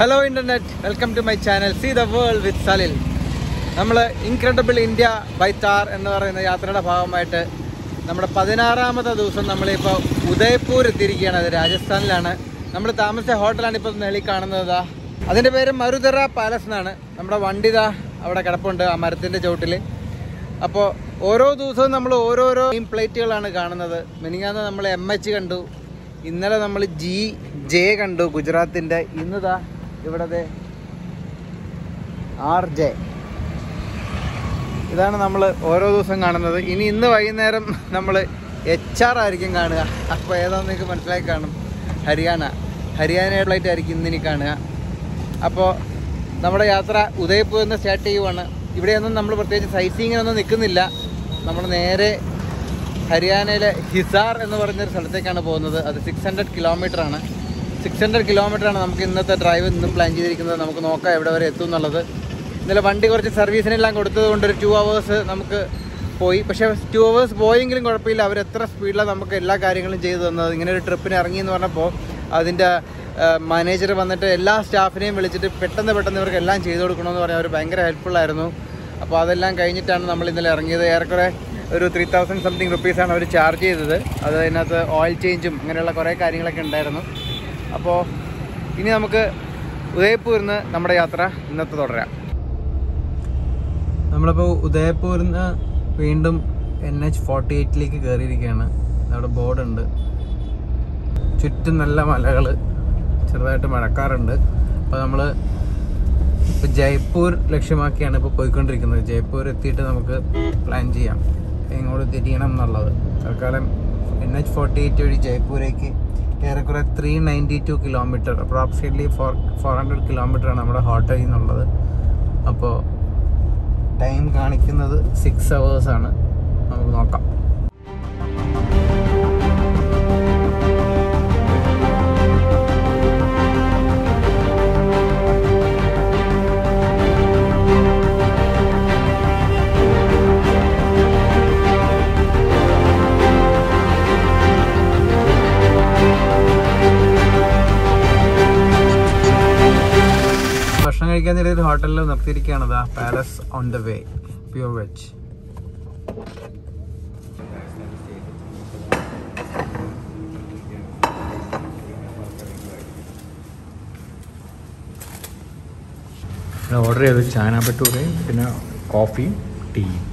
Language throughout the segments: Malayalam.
Hello internet welcome to my channel see the world with Salil നമ്മൾ ഇൻക്രെഡിബിൾ ഇന്ത്യ ബൈ താർ എന്ന് പറയുന്ന യാത്രയുടെ ഭാഗമായിട്ട് നമ്മുടെ പതിനാറാമത്തെ ദിവസം നമ്മളിപ്പോൾ ഉദയ്പൂർ എത്തിയിരിക്കുകയാണ് അത് രാജസ്ഥാനിലാണ് നമ്മൾ താമസിച്ച ഹോട്ടലാണ് ഇപ്പോൾ നെളി കാണുന്നത് ദാ. അതിൻ്റെ പേര് മരുതറ പാലസ് എന്നാണ് നമ്മുടെ വണ്ടി ദാ അവിടെ കിടപ്പുണ്ട് ആ മരത്തിൻ്റെ ചുവട്ടിൽ അപ്പോൾ ഓരോ ദിവസവും നമ്മൾ ഓരോരോ പ്ലേറ്റുകളാണ് കാണുന്നത് മിനിങ്ങാന്ന് നമ്മൾ എം എച്ച് കണ്ടു ഇന്നലെ നമ്മൾ ജി ജെ കണ്ടു ഗുജറാത്തിൻ്റെ ഇന്നതാ ഇവിടത്തെ ആർ ജെ ഇതാണ് നമ്മൾ ഓരോ ദിവസം കാണുന്നത് ഇനി ഇന്ന് വൈകുന്നേരം നമ്മൾ എച്ച് ആർ ആയിരിക്കും കാണുക അപ്പോൾ ഏതാണെന്ന് നിങ്ങൾക്ക് മനസ്സിലാക്കി കാണും ഹരിയാന ഹരിയാന ഫ്ലൈറ്റ് ആയിരിക്കും ഇന്നിനി കാണുക അപ്പോൾ നമ്മുടെ യാത്ര ഉദയ്പൂരിൽ നിന്ന് സ്റ്റാർട്ട് ചെയ്യുവാണ് ഇവിടെയൊന്നും നമ്മൾ പ്രത്യേകിച്ച് സൈസിങ്ങിനൊന്നും നിൽക്കുന്നില്ല നമ്മൾ നേരെ ഹരിയാനയിലെ ഹിസാർ എന്ന് പറയുന്നൊരു സ്ഥലത്തേക്കാണ് പോകുന്നത് അത് സിക്സ് ഹൺഡ്രഡ് കിലോമീറ്റർ ആണ് സിക്സ് ഹൺഡ്രഡ് കിലോമീറ്റർ ആണ് നമുക്ക് ഇന്നത്തെ ഡ്രൈവ് ഇന്നും പ്ലാൻ ചെയ്തിരിക്കുന്നത് നമുക്ക് നോക്കാം എവിടെ വരെ എത്തും എന്നുള്ളത് ഇന്നലെ വണ്ടി കുറച്ച് സർവീസിനെല്ലാം കൊടുത്തത് കൊണ്ട് ഒരു ടു അവേഴ്സ് നമുക്ക് പോയി പക്ഷേ ടു അവേഴ്സ് പോയെങ്കിലും കുഴപ്പമില്ല അവർ എത്ര സ്പീഡിലാണ് നമുക്ക് എല്ലാ കാര്യങ്ങളും ചെയ്തു തന്നത് ഇങ്ങനെ ഒരു ട്രിപ്പിന് ഇറങ്ങി എന്ന് പറഞ്ഞപ്പോൾ അതിൻ്റെ മാനേജർ വന്നിട്ട് എല്ലാ സ്റ്റാഫിനെയും വിളിച്ചിട്ട് പെട്ടെന്ന് പെട്ടെന്ന് ഇവർക്ക് എല്ലാം ചെയ്തു കൊടുക്കണമെന്ന് പറഞ്ഞാൽ അവർ ഭയങ്കര ഹെൽപ്ഫുള്ളായിരുന്നു അപ്പോൾ അതെല്ലാം കഴിഞ്ഞിട്ടാണ് നമ്മൾ ഇന്നലെ ഇറങ്ങിയത് ഏറെക്കുറെ ഒരു ത്രീ തൗസൻഡ് സംതിങ് റുപ്പീസാണ് അവർ ചാർജ് ചെയ്തത് അത് അതിനകത്ത് ഓയിൽ ചേഞ്ചും അങ്ങനെയുള്ള കുറേ കാര്യങ്ങളൊക്കെ ഉണ്ടായിരുന്നു അപ്പോൾ ഇനി നമുക്ക് ഉദയപൂരിൽ നിന്ന് നമ്മുടെ യാത്ര ഇന്നത്തെ തുടരാം നമ്മളിപ്പോൾ ഉദയപൂരിൽ നിന്ന് വീണ്ടും എൻ എച്ച് ഫോർട്ടി എയ്റ്റിലേക്ക് കയറിയിരിക്കുകയാണ് അവിടെ ബോർഡുണ്ട് ചുറ്റും നല്ല മലകൾ ചെറുതായിട്ട് മഴക്കാറുണ്ട് അപ്പോൾ നമ്മൾ ഇപ്പോൾ ജയ്പൂർ ലക്ഷ്യമാക്കിയാണ് ഇപ്പോൾ പോയിക്കൊണ്ടിരിക്കുന്നത് ജയ്പൂർ എത്തിയിട്ട് നമുക്ക് പ്ലാൻ ചെയ്യാം എങ്ങോട്ട് തിരിയണം എന്നുള്ളത് തൽക്കാലം എൻ എച്ച് ഫോർട്ടി എയ്റ്റ് വഴി ജയ്പൂരേക്ക് ഏറെക്കുറെ three ninety two kilometer approximately four four hundred കിലോമീറ്ററാണ് നമ്മുടെ ഹോട്ടലിൽ നിന്നുള്ളത് അപ്പോൾ ടൈം കാണിക്കുന്നത് സിക്സ് ആണ് നമുക്ക് നോക്കാം ഭക്ഷണം കഴിക്കാൻ നേരിയ ഒരു ഹോട്ടലിൽ നിർത്തിയിരിക്കുകയാണ് ദാ palace on the way pure veg order ചെയ്തത് ചാന ഭട്ടൂരയും പിന്നെ കോഫിയും ടീയും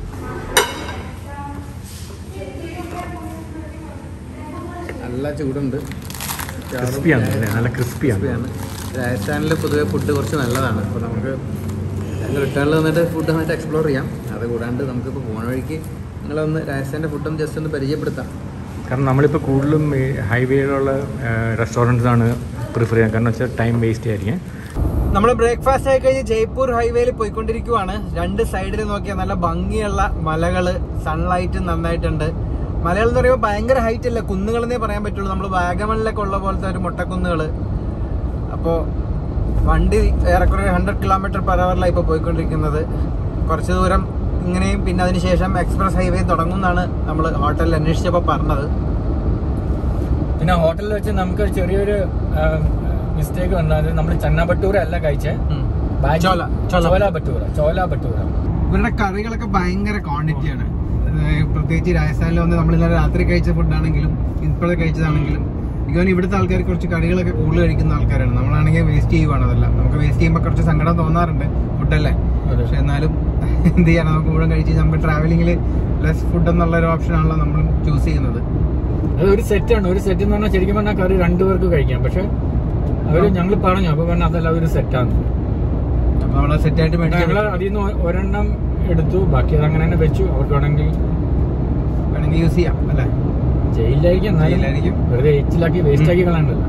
നല്ല ചൂടുണ്ട് ക്രിസ്പിയാണ് അല്ലേ നല്ല ക്രിസ്പിയാണ് ക്രിസ്പിയാണ് രാജസ്ഥാനിൽ പൊതുവെ ഫുഡ് കുറച്ച് നല്ലതാണ് അപ്പോൾ നമുക്ക് റിട്ടേണിൽ വന്നിട്ട് ഫുഡ് വന്നിട്ട് എക്സ്പ്ലോർ ചെയ്യാം അത് കൂടാണ്ട് നമുക്കിപ്പോൾ പോണ വഴിക്ക് നിങ്ങളൊന്ന് രാജസ്ഥാൻ്റെ ഫുഡും ജസ്റ്റ് ഒന്ന് പരിചയപ്പെടുത്താം കാരണം നമ്മളിപ്പോൾ കൂടുതലും ഈ ഹൈവേയിലുള്ള റെസ്റ്റോറൻറ്റ്സ് ആണ് പ്രിഫർ ചെയ്യുക കാരണം വെച്ചാൽ ടൈം വേസ്റ്റ് ആയിരിക്കും നമ്മൾ ബ്രേക്ക്ഫാസ്റ്റ് ആയി കഴിഞ്ഞ് ജയ്പൂർ ഹൈവേയിൽ പോയിക്കൊണ്ടിരിക്കുവാണ് രണ്ട് സൈഡിൽ നോക്കിയാൽ നല്ല ഭംഗിയുള്ള മലകള് സൺലൈറ്റ് നന്നായിട്ടുണ്ട് മലകൾ എന്ന് പറയുമ്പോൾ ഭയങ്കര ഹൈറ്റ് അല്ല കുന്നുകളെന്നേ പറയാൻ പറ്റുള്ളൂ നമ്മൾ വാഗമണിലൊക്കെ ഉള്ള പോലത്തെ ഒരു മുട്ടക്കുന്നുകൾ അപ്പോൾ വണ്ടി ഏറെക്കുറെ ഹൺഡ്രഡ് കിലോമീറ്റർ പെർ അവറിലാണ് ഇപ്പോൾ പോയിക്കൊണ്ടിരിക്കുന്നത് കുറച്ച് ദൂരം ഇങ്ങനെയും പിന്നെ അതിനുശേഷം എക്സ്പ്രസ് ഹൈവേ തുടങ്ങുമെന്നാണ് നമ്മൾ ഹോട്ടലിൽ അന്വേഷിച്ചപ്പോൾ പറഞ്ഞത് പിന്നെ ഹോട്ടലിൽ വെച്ച് നമുക്ക് ചെറിയൊരു മിസ്റ്റേക്ക് വന്നത് നമ്മൾ ചന്ന ഭട്ടൂര അല്ല കഴിച്ചേ ചോല ചോല ചോല ഭട്ടൂര ചോല ഭട്ടൂര ഇവരുടെ കറികളൊക്കെ ഭയങ്കര ക്വാണ്ടിറ്റിയാണ് പ്രത്യേകിച്ച് രാജസ്ഥാനിൽ വന്ന് നമ്മൾ ഇന്നലെ രാത്രി കഴിച്ച ഫുഡാണെങ്കിലും ഇപ്പോഴെ കഴിച്ചതാണെങ്കിലും എനിക്ക് തോന്നുന്നു ഇവിടുത്തെ ആൾക്കാർ കുറച്ച് കറികളൊക്കെ കൂടുതൽ കഴിക്കുന്ന ആൾക്കാരാണ് നമ്മളാണെങ്കിൽ വേസ്റ്റ് ചെയ്യുവാണ് അതെല്ലാം നമുക്ക് വേസ്റ്റ് ചെയ്യുമ്പോൾ കുറച്ച് സങ്കടം തോന്നാറുണ്ട് ഫുഡല്ലേ അതെ. പക്ഷെ എന്നാലും എന്ത് ചെയ്യാനാ നമുക്ക് മുഴുവൻ കഴിച്ച് നമുക്ക് ട്രാവലിംഗിൽ ലെസ് ഫുഡ് എന്നുള്ള ഒരു ഓപ്ഷനാണല്ലോ നമ്മൾ ചൂസ് ചെയ്യുന്നത് അത് ഒരു സെറ്റാണ് ഒരു സെറ്റ് എന്ന് പറഞ്ഞാൽ ശരിക്കും പറഞ്ഞാൽ കറി രണ്ടുപേർക്ക് കഴിക്കാം പക്ഷെ അവര് ഞങ്ങൾ പറഞ്ഞു അപ്പൊ പറഞ്ഞ അതല്ല ഒരു സെറ്റാണ് അപ്പോൾ നമ്മൾ സെറ്റായിട്ട് ഞങ്ങൾ മേടിച്ചാൽ അതിൽ നിന്ന് ഒരെണ്ണം എടുത്തു ബാക്കി അത് അങ്ങനെ തന്നെ വെച്ചു അവർക്ക് വേണമെങ്കിൽ വേണമെങ്കിൽ യൂസ് ചെയ്യാം അല്ലേ ജയിലിലായിരിക്കും എന്നാലും ജയിലിലായിരിക്കും. വെറുതെ എച്ചിലാക്കി വേസ്റ്റ് ആക്കി കളയണ്ടല്ലോ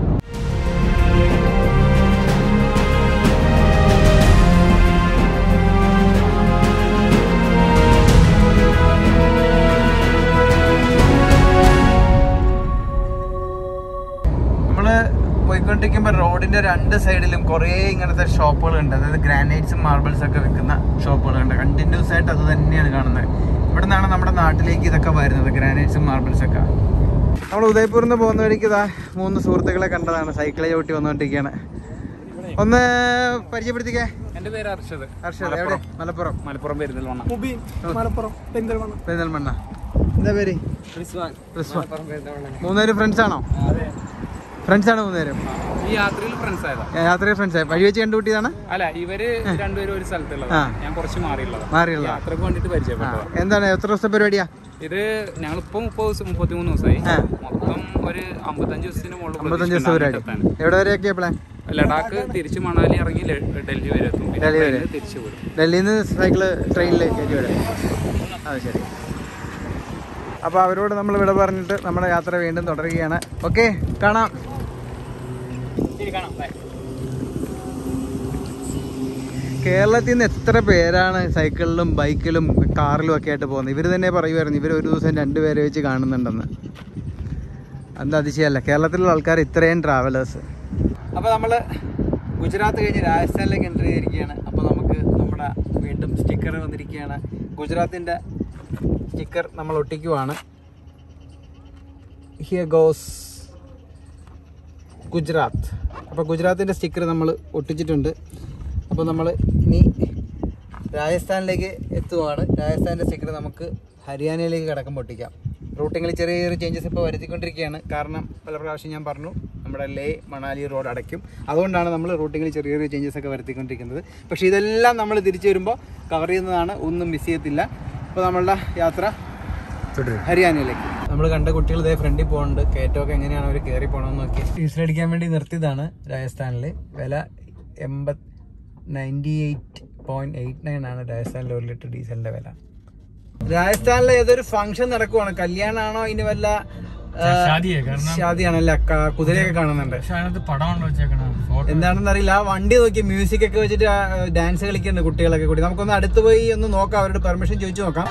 നമ്മള് പോയിക്കൊണ്ടിരിക്കുമ്പോൾ റോഡിന്റെ രണ്ട് സൈഡിലും കുറേ ഇങ്ങനത്തെ ഷോപ്പുകളുണ്ട് അതായത് ഗ്രാനൈറ്റ്സും മാർബിൾസ് ഒക്കെ വിൽക്കുന്ന ഷോപ്പുകളുണ്ട് കണ്ടിന്യൂസ് ആയിട്ട് അത് തന്നെയാണ് കാണുന്നത് ഇവിടെ നിന്നാണ് നമ്മുടെ നാട്ടിലേക്ക് ഇതൊക്കെ വരുന്നത് ഗ്രാനൈറ്റ്സും മാർബിൾസ് ഒക്കെ നമ്മൾ ഉദയപൂരിൽ നിന്ന് പോകുന്ന വഴിക്ക് ഇതാ മൂന്ന് സുഹൃത്തുക്കളെ കണ്ടതാണ് സൈക്കിളെ ചവിട്ടി വന്നുകൊണ്ടിരിക്കുകയാണ് ഒന്ന് പരിചയപ്പെടുത്തിക്കേ എന്റെ പേര് അർഷദ് ഹർഷദ് എവിടെ മലപ്പുറം മലപ്പുറം പെരുന്തൽമണ്ണ മലപ്പുറം പെരിന്തൽമണ്ണ പെരുന്തൽമണ്ണ എന്താ പേര് റിസ്വാൻ റിസ്വാൻ മൂന്നുപേരും ഫ്രണ്ട്സ് ആണോ ഫ്രണ്ട്സ് ആണ് മൂന്നുപേരും ഈ യാത്രയിൽ ഫ്രണ്ട്സ് ആയതാ യാത്രയിൽ ഫ്രണ്ട്സ് ആയി വഴി വെച്ച് കണ്ടുകൂട്ടിയതാണ് അല്ല ഇവര് രണ്ടുപേരും ഒരു സ്ഥലത്തുള്ളതാ ആ. ഞാൻ കുറച്ച് മാറിയുള്ളതാ മാറിയുള്ള യാത്രക്ക് വേണ്ടിട്ട് ആ പരിചയപ്പെട്ടതാ എന്താണ് എത്ര ദിവസത്തെ പരിപാടിയാ ഇത് ഞങ്ങളിപ്പോ മുപ്പത് ദിവസം മുപ്പത്തിമൂന്ന് ദിവസമായി ആ. മൊത്തം ഒരു അമ്പത്തഞ്ച് ദിവസത്തിന് മുകളിൽ അമ്പത്തഞ്ച് ദിവസത്തെ പരിപാടി പ്രതീക്ഷിക്കുന്നുണ്ട് എവിടെ വരെയൊക്കെ പ്ലാൻ എത്താൻ. ലഡാക്ക് തിരിച്ച് മണാലി ഇറങ്ങി ലെ- ഡൽഹി വരെ എത്തും പിന്നെ ഡൽഹി വരെ. ട്രെയിനിൽ തിരിച്ചു വരും ഡൽഹിയിൽ നിന്ന് സൈക്കിള് ട്രെയിനിൽ കയറ്റി വിടാം അത് ശരി അപ്പോൾ അവരോട് നമ്മൾ ഇവിടെ പറഞ്ഞിട്ട് നമ്മുടെ യാത്ര വീണ്ടും തുടരുകയാണ് ഓക്കെ കാണാം കേരളത്തിൽ നിന്ന് എത്ര പേരാണ് സൈക്കിളിലും ബൈക്കിലും കാറിലും ഒക്കെ ആയിട്ട് പോകുന്നത് ഇവർ തന്നെ പറയുമായിരുന്നു ഇവർ ഒരു ദിവസം രണ്ടുപേരെ വെച്ച് കാണുന്നുണ്ടെന്ന് എന്താ അതിശയമല്ല കേരളത്തിലുള്ള ആൾക്കാർ ഇത്രയും ട്രാവലേഴ്സ് അപ്പോൾ നമ്മൾ ഗുജറാത്ത് കഴിഞ്ഞ് രാജസ്ഥാനിലേക്ക് എൻ്റർ ചെയ്തിരിക്കുകയാണ് അപ്പോൾ നമുക്ക് നമ്മുടെ വീണ്ടും സ്റ്റിക്കർ വന്നിരിക്കുകയാണ് ഗുജറാത്തിൻ്റെ സ്റ്റിക്കർ നമ്മൾ ഒട്ടിക്കുവാണ് ഹിയർ ഗോസ് ഗുജറാത്ത് അപ്പോൾ ഗുജറാത്തിൻ്റെ സ്റ്റിക്കർ നമ്മൾ ഒട്ടിച്ചിട്ടുണ്ട് അപ്പോൾ നമ്മൾ ഇനി രാജസ്ഥാനിലേക്ക് എത്തുവാണ് രാജസ്ഥാൻ്റെ സ്റ്റിക്കർ നമുക്ക് ഹരിയാനയിലേക്ക് കിടക്കുമ്പോൾ ഒട്ടിക്കാം റൂട്ടിങ്ങിൽ ചെറിയ ചെറിയ ചേഞ്ചസ് ഇപ്പോൾ വരുത്തിക്കൊണ്ടിരിക്കുകയാണ് കാരണം പല പ്രാവശ്യം ഞാൻ പറഞ്ഞു നമ്മുടെ ലേ മണാലി റോഡ് അടയ്ക്കും അതുകൊണ്ടാണ് നമ്മൾ റൂട്ടിങ്ങിൽ ചെറിയ ചെറിയ ചേഞ്ചസ് ഒക്കെ വരുത്തിക്കൊണ്ടിരിക്കുന്നത് പക്ഷേ ഇതെല്ലാം നമ്മൾ തിരിച്ചു വരുമ്പോൾ കവർ ചെയ്യുന്നതാണ് ഒന്നും മിസ് ചെയ്യത്തില്ല അപ്പോൾ നമ്മളുടെ യാത്ര ഹരിയാനയിലേക്ക് നമ്മൾ കണ്ട കുട്ടികൾ ഇതേ ഫ്രണ്ടിൽ പോകുന്നുണ്ട് കയറ്റമൊക്കെ എങ്ങനെയാണ് അവർ കയറി പോകണമെന്ന് നോക്കി ഡീസൽ അടിക്കാൻ വേണ്ടി നിർത്തിയതാണ് രാജസ്ഥാനിൽ വില എൺപത് ninety eight point eight nine ആണ് രാജസ്ഥാനിലെ ഒരു ലിറ്റർ ഡീസലിന്റെ വില രാജസ്ഥാനിലെ ഏതൊരു ഫംഗ്ഷൻ നടക്കുവാണ് കല്യാണാണോ ഇനി വല്ല ആ, ഷാദിയെ, കാരണം- ഷാദിയാണല്ലേ ക- കുതിരയൊക്കെ കാണുന്നുണ്ട് പക്ഷെ അതിനകത്ത് പടമാണല്ലോ വെച്ചേക്കണ ഫോട്ടോ എന്താണെന്ന് അറിയില്ല ആ വണ്ടി നോക്കി മ്യൂസിക് ഒക്കെ വെച്ചിട്ട് ഡാൻസ് കളിക്കുന്നുണ്ട് കുട്ടികളൊക്കെ കൂടി നമുക്കൊന്ന് അടുത്ത് പോയി ഒന്ന് നോക്കാം അവരുടെ പെർമിഷൻ ചോദിച്ചു നോക്കാം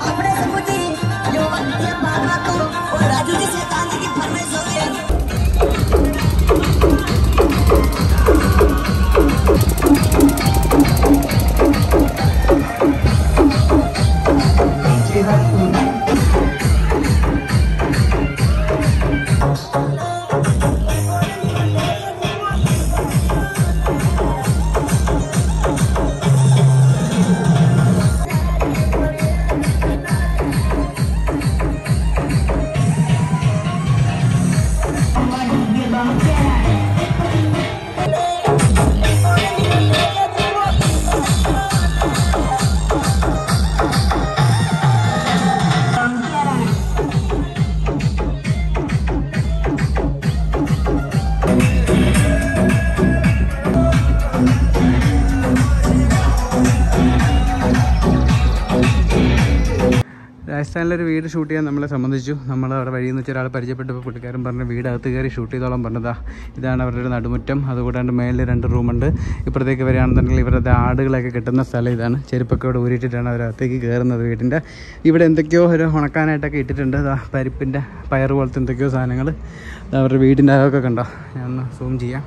രാജസ്ഥാനിലൊരു വീട് ഷൂട്ട് ചെയ്യാൻ നമ്മളെ സംബന്ധിച്ചു നമ്മൾ അവിടെ വഴിയിൽ നിന്ന് വെച്ച ഒരാൾ പരിചയപ്പെട്ടപ്പോൾ പുള്ളിക്കാരൻ പറഞ്ഞ വീട് അകത്ത് കയറി ഷൂട്ട് ചെയ്തോളം പറഞ്ഞതാ ഇതാണ് അവരുടെ ഒരു നടുമുറ്റം അതുകൂടാണ്ട് മേളിൽ രണ്ട് റൂമുണ്ട് ഇപ്പുറത്തേക്ക് വരികയാണെന്നുണ്ടെങ്കിൽ ഇവരുടെ ആടുകളൊക്കെ കിട്ടുന്ന സ്ഥലം ഇതാണ് ചെരുപ്പൊക്കെ ഇവിടെ ഊരിയിട്ടിട്ടാണ് അവർ അകത്തേക്ക് കയറുന്നത് വീടിൻ്റെ ഇവിടെ എന്തൊക്കെയോ ഒരു ഉണക്കാനായിട്ടൊക്കെ ഇട്ടിട്ടുണ്ട് ഇതാ പരിപ്പിൻ്റെ പയർ പോലത്തെ എന്തൊക്കെയോ സാധനങ്ങൾ അവരുടെ വീടിൻ്റെ അകമൊക്കെ കണ്ടോ ഞാൻ ഒന്ന് സൂം ചെയ്യാം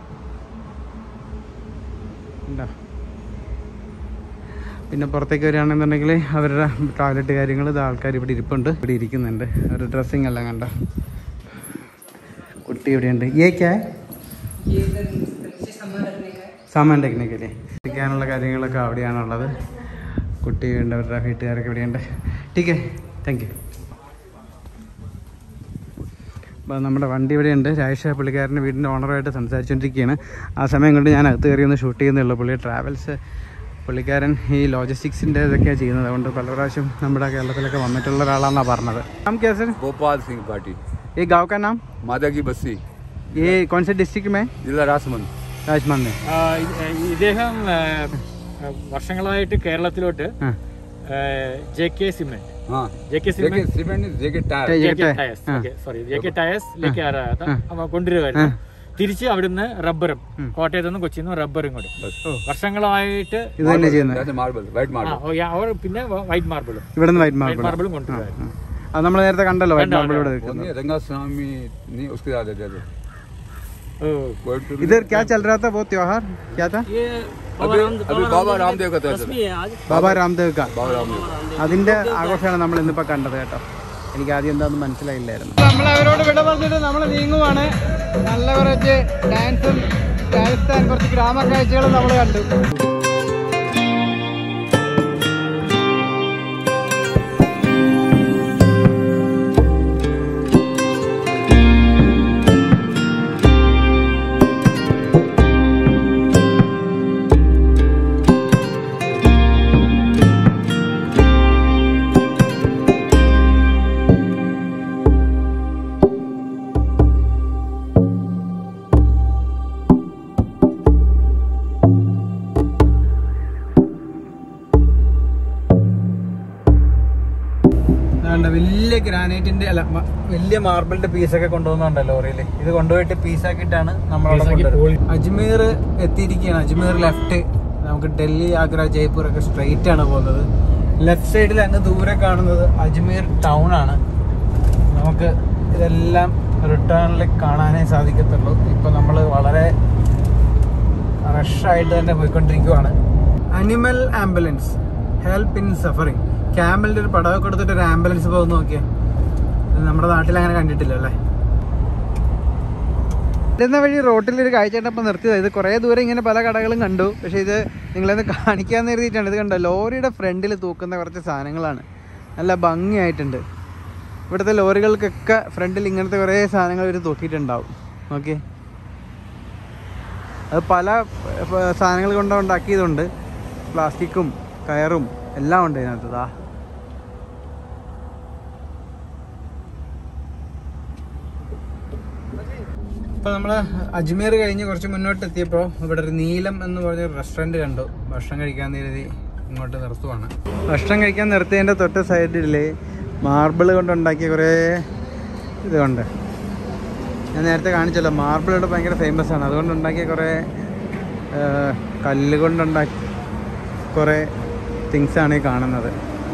ഉണ്ടോ പിന്നെ പുറത്തേക്ക് വരികയാണെന്നുണ്ടെങ്കിൽ അവരുടെ ടോയ്ലറ്റ് കാര്യങ്ങൾ ഇത് ആൾക്കാർ ഇവിടെ ഇരിപ്പുണ്ട് ഇവിടെ ഇരിക്കുന്നുണ്ട് അവരുടെ ഡ്രസ്സിങ് എല്ലാം കണ്ട കുട്ടി ഇവിടെയുണ്ട് ഏക്കാ സാമാൻ ടെക്നിക്കല്ലേ ഇരിക്കാനുള്ള കാര്യങ്ങളൊക്കെ അവിടെയാണുള്ളത് കുട്ടിയുണ്ട് അവരുടെ വീട്ടുകാരൊക്കെ ഇവിടെയുണ്ട് ടീക്കേ താങ്ക് യു അപ്പോൾ നമ്മുടെ വണ്ടി ഇവിടെയുണ്ട് രാജേഷ പുള്ളിക്കാരൻ്റെ വീടിൻ്റെ ഓണറുമായിട്ട് സംസാരിച്ചുകൊണ്ടിരിക്കുകയാണ് ആ സമയം കൊണ്ട് ഞാൻ അകത്ത് കയറി ഒന്ന് ഷൂട്ട് ചെയ്യുന്നുള്ളൂ പുള്ളി ട്രാവൽസ് പുള്ളിക്കാരൻ ഈ ലോജിസ്റ്റിക്സിൻ്റെ ഇതൊക്കെയാണ് ചെയ്യുന്നത് അതുകൊണ്ട് പല പ്രാവശ്യം നമ്മുടെ കേരളത്തിലൊക്കെ വന്നിട്ടുള്ള ഒരാളാണെന്നാണ് പറഞ്ഞത് നാം क्या सर गोपाल सिंह पाटिल ये गांव का नाम मादा की बस्ती ये कौन से डिस्ट्रिक्ट में जिला राजमंद राजमंद में ആ, ഇത്- ഇദ്ദേഹം ആ, വർഷങ്ങളായിട്ട് കേരളത്തിലോട്ട് ആ. ജെ കെ സിമെന്റ് हाँ J K JK cement cement JK tyre J- J K K tyre. Tyres ആ. Okay sorry J K tyres ലേക്ക് അവ കൊണ്ടുവരുമായിരുന്നു തിരിച്ച് അവിടുന്ന് റബ്ബറും കോട്ടയത്തു നിന്നും കൊച്ചിയിൽ നിന്നും റബ്ബറും ഇങ്ങോട്ട് വർഷങ്ങളായിട്ട് ഇത് തന്നെ ചെയ്യുന്നത് That's a marble, white ആ, marble. ഓ, യാ, അവർ പിന്നെ വൈറ്റ് മാർബിളും ഇവിടെ നിന്ന് വൈറ്റ് വൈറ്റ് മാർബിൾ മാർബിളും കൊണ്ടുവരുമായിരുന്നു അത് നമ്മൾ നേരത്തെ കണ്ടല്ലോ വൈറ്റ് മാർബിൾ ഇവിടെ वो നിൽക്കുന്നത് नहीं रंगास्वामी नहीं उसके साथ है जैसे ഓ Going to- इधर क्या चल रहा था वो त्योहार क्या था अभी अभी बाबा रामदेव का त्योहार चल रहा है। ബാബ രാംദേവ് കാ बाबा रामदेव അതിന്റെ ആഘോഷമാണ് നമ്മൾ ഇന്നിപ്പോ കണ്ടത് കേട്ടോ എനിക്ക് ആദ്യം എന്താണെന്ന് മനസ്സിലായില്ലായിരുന്നു നമ്മൾ അവരോട് വിട പറഞ്ഞിട്ട് നമ്മൾ നീങ്ങുവാണ് നല്ല കുറച്ച് ഡാൻസും രാജസ്ഥാൻ കുറച്ച് ഗ്രാമ കാഴ്ചകളും നമ്മൾ കണ്ടു വേണ്ട വലിയ ഗ്രാനൈറ്റിന്റെ അല്ല മ- വലിയ മാർബിളിന്റെ പീസൊക്കെ കൊണ്ടുവന്നുണ്ട് ലോറിയിൽ ഇത് കൊണ്ടുപോയിട്ട് പീസാക്കിയിട്ടാണ് നമ്മളവിടെ കൊണ്ടുവരുന്നത് അജ്മീർ എത്തിയിരിക്കുകയാണ് അജ്മീർ ലെഫ്റ്റ് നമുക്ക് ഡൽഹി ആഗ്ര ജയ്പൂർ ഒക്കെ സ്ട്രെയിറ്റ് ആണ് പോകുന്നത് ലെഫ്റ്റ് സൈഡിൽ അങ്ങ് ദൂരെ കാണുന്നത് അജ്മീർ ടൗൺ ആണ് നമുക്ക് ഇതെല്ലാം റിട്ടേണിൽ കാണാനേ സാധിക്കത്തുള്ളൂ ഇപ്പൊ നമ്മൾ വളരെ റഷായിട്ട് തന്നെ പോയിക്കൊണ്ടിരിക്കുവാണ് animal ambulance help in suffering ക്യാമലിന്റെ ഒരു പടമൊക്കെ എടുത്തിട്ട് ഒരു ആംബുലൻസ് പോകുന്ന നോക്കിയാൽ നമ്മുടെ നാട്ടിൽ അങ്ങനെ കണ്ടിട്ടില്ല അല്ലേ ഇരുന്ന വഴി റോട്ടിൽ ഒരു കാഴ്ച കണ്ടപ്പോൾ നിർത്തിയത് ഇത് കുറേ ദൂരം ഇങ്ങനെ പല കടകളും കണ്ടു പക്ഷേ ഇത് നിങ്ങളെന്ന് കാണിക്കാന്ന് കരുതിയിട്ടാണ് ഇത് കണ്ടോ ലോറിയുടെ ഫ്രണ്ടിൽ തൂക്കുന്ന കുറച്ച് സാധനങ്ങളാണ് നല്ല ഭംഗിയായിട്ടുണ്ട് ഇവിടുത്തെ ലോറികൾക്കൊക്കെ ഫ്രണ്ടിൽ ഇങ്ങനത്തെ കുറേ സാധനങ്ങൾ ഇവർ തൂക്കിയിട്ടുണ്ടാവും ഓക്കെ അത് പല ഏർ, സാധനങ്ങൾ കൊണ്ട് ഉണ്ടാക്കിയതുണ്ട് പ്ലാസ്റ്റിക്കും കയറും എല്ലാം ഉണ്ട് ഇതിനകത്ത് ദാ ഇപ്പൊ നമ്മള് അജ്മീർ കഴിഞ്ഞ് കുറച്ച് മുന്നോട്ട് എത്തിയപ്പോൾ ഇവിടെ ഒരു നീലം എന്ന് പറഞ്ഞ റെസ്റ്റോറന്റ് കണ്ടു ഭക്ഷണം കഴിക്കാൻ കരുതി ഇങ്ങോട്ട് നിർത്തുവാണ് ഭക്ഷണം കഴിക്കാൻ നിർത്തിയതിന്റെ തൊട്ട് സൈഡില് മാർബിൾ കൊണ്ടുണ്ടാക്കിയ കുറേ ഇതുണ്ട് ഞാൻ നേരത്തെ കാണിച്ചല്ലോ മാർബിൾ ഇവിടെ ഭയങ്കര ഫേമസ് ആണ് അതുകൊണ്ട് ഉണ്ടാക്കിയ കുറേ ഏർ, കല്ല് കൊണ്ടുണ്ടാക്കി കുറേ തിങ്സ് ആണ് ഈ കാണുന്നത്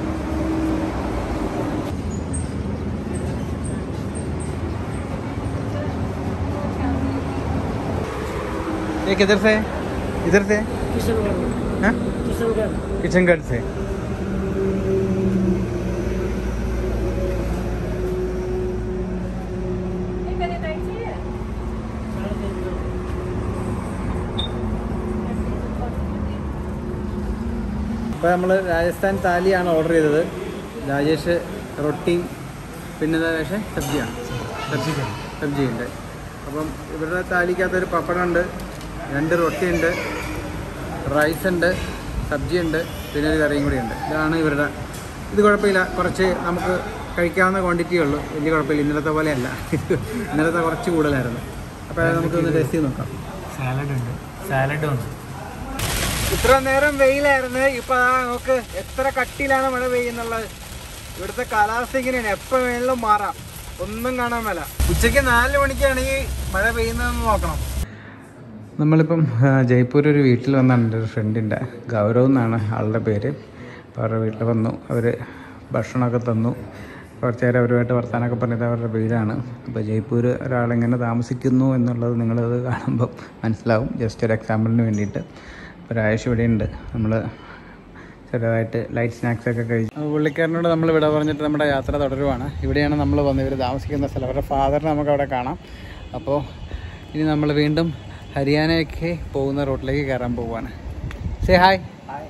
ये किधर से है? इधर से हाँ किशनगढ़ से ഇപ്പോൾ നമ്മൾ രാജസ്ഥാൻ താലിയാണ് ഓർഡർ ചെയ്തത് രാജേഷ് റൊട്ടിയും പിന്നെ എന്താ പക്ഷേ സബ്ജിയാണ് സബ്ജി സബ്ജി ഉണ്ട് അപ്പം ഇവരുടെ താലിക്കകത്തൊരു പപ്പടമുണ്ട് രണ്ട് റൊട്ടിയുണ്ട് റൈസ് ഉണ്ട് സബ്ജി ഉണ്ട് പിന്നെ ഒരു കറിയും കൂടി ഉണ്ട് ഇതാണ് ഇവരുടെ ഇത് കുഴപ്പമില്ല കുറച്ച് നമുക്ക് കഴിക്കാവുന്ന ക്വാണ്ടിറ്റി ഉള്ളൂ വലിയ കുഴപ്പമില്ല ഇന്നലത്തെ പോലെയല്ല ഇന്നലത്തെ കുറച്ച് കൂടുതലായിരുന്നു അപ്പോൾ അത് നമുക്കൊന്ന് ടേസ്റ്റ് ചെയ്ത് നോക്കാം സാലഡ് ഉണ്ട് സാലഡും ഉണ്ട് ഇത്ര നേരം വെയിലായിരുന്നു ഇപ്പൊ ദാ നോക്ക് എത്ര കട്ടിയിലാണ് മഴ പെയ്യുന്നുള്ളത് ഇവിടുത്തെ കാലാവസ്ഥ ഇങ്ങനെയാണ് എപ്പോ വേണമെങ്കിലും മാറാം ഒന്നും കാണാൻ മേല ഉച്ചയ്ക്ക് നാല് മണിക്കാണ് ഈ മഴ പെയ്യുന്നതെന്ന് നോക്കണം നമ്മളിപ്പം ആ, ജയ്പൂർ ഒരു വീട്ടിൽ വന്നാണ് എൻ്റെ ഒരു ഫ്രണ്ടിൻ്റെ ഗൗരവ് എന്നാണ് ആളുടെ പേര് അപ്പോൾ അവരുടെ വീട്ടിൽ വന്നു അവർ ഭക്ഷണമൊക്കെ തന്നു കുറച്ച് നേരം അവരുമായിട്ട് വർത്താനമൊക്കെ പറഞ്ഞത് അവരുടെ വീടാണ് അപ്പോൾ ജയ്പൂർ ഒരാളെങ്ങനെ താമസിക്കുന്നു എന്നുള്ളത് നിങ്ങളത് കാണുമ്പോൾ മനസ്സിലാവും ജസ്റ്റ് ഒരു എക്സാമ്പിളിന് വേണ്ടിയിട്ട് അപ്പോൾ രാജേഷ് ഇവിടെ ഉണ്ട് നമ്മൾ ചെറുതായിട്ട് ലൈറ്റ് സ്നാക്സ് ഒക്കെ കഴിച്ചു പുള്ളിക്കാരനോട് നമ്മൾ ഇവിടെ പറഞ്ഞിട്ട് നമ്മുടെ യാത്ര തുടരുവാണ് ഇവിടെയാണ് നമ്മൾ വന്ന് ഇവർ താമസിക്കുന്ന സ്ഥലം അവരുടെ ഫാദറിനെ നമുക്ക് അവിടെ കാണാം അപ്പോൾ ഇനി നമ്മൾ വീണ്ടും ഹരിയാനയൊക്കെ പോകുന്ന റോട്ടിലേക്ക് കയറാൻ പോവുകയാണ് സേ ഹായ്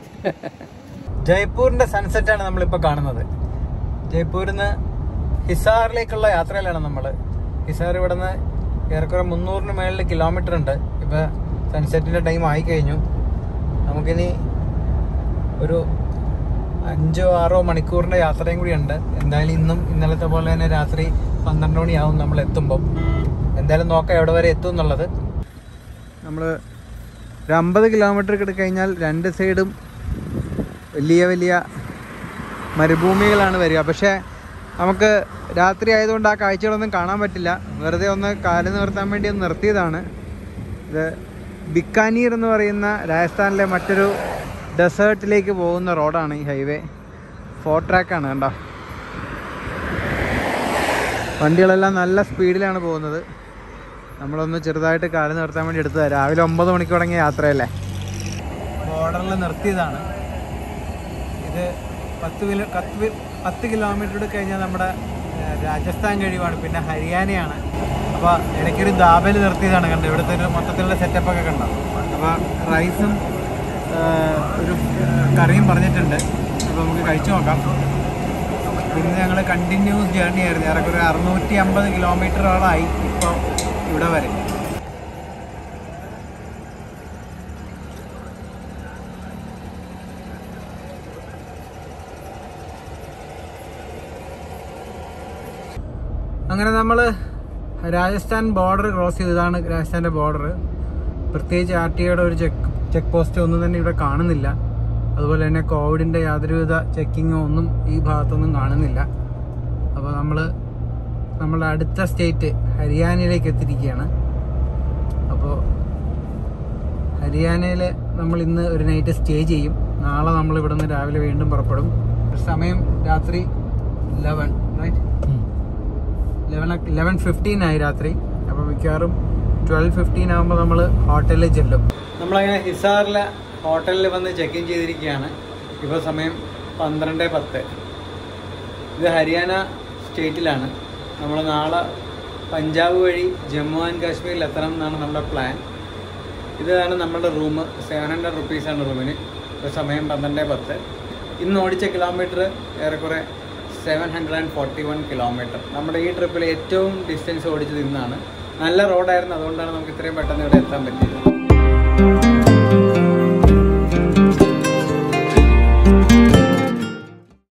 ജയ്പൂരിന്റെ സൺസെറ്റ് ആണ് നമ്മളിപ്പോൾ കാണുന്നത് ജയ്പൂരിൽ നിന്ന് ഹിസാറിലേക്കുള്ള യാത്രയിലാണ് നമ്മൾ ഹിസാർ ഇവിടെ നിന്ന് ഏറെക്കുറെ മുന്നൂറിന് മേളിൽ കിലോമീറ്റർ ഉണ്ട് ഇപ്പോൾ സൺസെറ്റിൻ്റെ ടൈം ആയി കഴിഞ്ഞു നമുക്കിനി ഒരു അഞ്ചോ ആറോ മണിക്കൂറിൻ്റെ യാത്രയും കൂടി ഉണ്ട് എന്തായാലും ഇന്നും ഇന്നലത്തെ പോലെ തന്നെ രാത്രി പന്ത്രണ്ട് മണിയാവും നമ്മൾ എത്തുമ്പോൾ എന്തായാലും നോക്കാം എവിടെ വരെ എത്തും എന്നുള്ളത് നമ്മൾ ഒരു അമ്പത് കിലോമീറ്റർ കിട്ടി കഴിഞ്ഞാൽ രണ്ട് സൈഡും വലിയ വലിയ മരുഭൂമികളാണ് വരിക പക്ഷേ നമുക്ക് രാത്രി ആയതുകൊണ്ട് ആ കാഴ്ചകളൊന്നും കാണാൻ പറ്റില്ല വെറുതെ ഒന്ന് കാല് നിവർത്താൻ വേണ്ടി ഒന്ന് നിർത്തിയതാണ് ഇത് ബിക്കാനീർ എന്ന് പറയുന്ന രാജസ്ഥാനിലെ മറ്റൊരു ഡെസേർട്ടിലേക്ക് പോകുന്ന റോഡാണ് ഈ ഹൈവേ ഫോർ ട്രാക്കാണ് കണ്ടോ വണ്ടികളെല്ലാം നല്ല സ്പീഡിലാണ് പോകുന്നത് നമ്മളൊന്ന് ചെറുതായിട്ട് കാല് നിർത്താൻ വേണ്ടി എടുത്തതാണ് രാവിലെ ഒമ്പത് മണിക്ക് തുടങ്ങിയ യാത്രയല്ലേ ബോർഡറിൽ നിർത്തിയതാണ് ഇത് പത്ത് കിലോ പത്ത് പത്ത് കിലോമീറ്റർ കഴിഞ്ഞാൽ നമ്മുടെ ഏഹ്, രാജസ്ഥാൻ കഴിവാണ് പിന്നെ ഹരിയാനയാണ് അപ്പോൾ ഇടയ്ക്കൊരു ദാബയിൽ നിർത്തിയതാണ് കണ്ടത് ഇവിടുത്തെ ഒരു മൊത്തത്തിലുള്ള സെറ്റപ്പൊക്കെ കണ്ടോ അപ്പോൾ റൈസും ഒരു കറിയും പറഞ്ഞിട്ടുണ്ട് അപ്പോൾ നമുക്ക് കഴിച്ചു നോക്കാം പിന്നെ ഞങ്ങൾ കണ്ടിന്യൂസ് ജേർണി ആയിരുന്നു ഏറെക്കുറെ അറുന്നൂറ്റി അമ്പത് കിലോമീറ്ററോളായി ഇപ്പോൾ ഇവിടെ വരെ അങ്ങനെ നമ്മൾ രാജസ്ഥാൻ ബോർഡർ ക്രോസ് ചെയ്തതാണ് രാജസ്ഥാൻ്റെ ബോർഡർ പ്രത്യേകിച്ച് ആർ ടി ഐയുടെ ഒരു ചെക്ക് ചെക്ക് പോസ്റ്റ് ഒന്നും തന്നെ ഇവിടെ കാണുന്നില്ല അതുപോലെ തന്നെ കോവിഡിൻ്റെ യാതൊരുവിധ ചെക്കിങ്ങോ ഒന്നും ഈ ഭാഗത്തൊന്നും കാണുന്നില്ല അപ്പോൾ നമ്മൾ നമ്മളുടെ അടുത്ത സ്റ്റേറ്റ് ഹരിയാനയിലേക്ക് എത്തിയിരിക്കുകയാണ് അപ്പോൾ ഹരിയാനയിൽ നമ്മൾ ഇന്ന് ഒരു നൈറ്റ് സ്റ്റേ ചെയ്യും നാളെ നമ്മൾ ഇവിടെ നിന്ന് രാവിലെ വീണ്ടും പുറപ്പെടും സമയം രാത്രി eleven right eleven eleven fifteen ആയി രാത്രി അപ്പോൾ മിക്കവാറും ട്വൽവ് ഫിഫ്റ്റീൻ ആകുമ്പോൾ നമ്മൾ ഹോട്ടലിൽ ചെല്ലും നമ്മളങ്ങനെ ഹിസാറിലെ ഹോട്ടലിൽ വന്ന് ചെക്ക് ഇൻ ചെയ്തിരിക്കുകയാണ് ഇപ്പോൾ സമയം പന്ത്രണ്ട് പത്ത് ഇത് ഹരിയാന സ്റ്റേറ്റിലാണ് നമ്മൾ നാളെ പഞ്ചാബ് വഴി ജമ്മു ആൻഡ് കാശ്മീരിൽ എത്തണം എന്നാണ് നമ്മുടെ പ്ലാൻ ഇതാണ് നമ്മുടെ റൂം സെവൻ ഹൺഡ്രഡ് റുപ്പീസാണ് റൂമിന് ഇപ്പോൾ സമയം പന്ത്രണ്ട് പത്ത് ഇന്ന് ഓടിച്ച കിലോമീറ്റർ ഏറെക്കുറെ seven hundred and forty one kilometer നമ്മുടെ ഈ ട്രിപ്പിൽ ഏറ്റവും ഡിസ്റ്റൻസ് ഓടിച്ചത് ഇന്നാണ് നല്ല റോഡായിരുന്നു അതുകൊണ്ടാണ് നമുക്ക് ഇത്രയും പെട്ടെന്ന് ഇവിടെ എത്താൻ പറ്റിയത്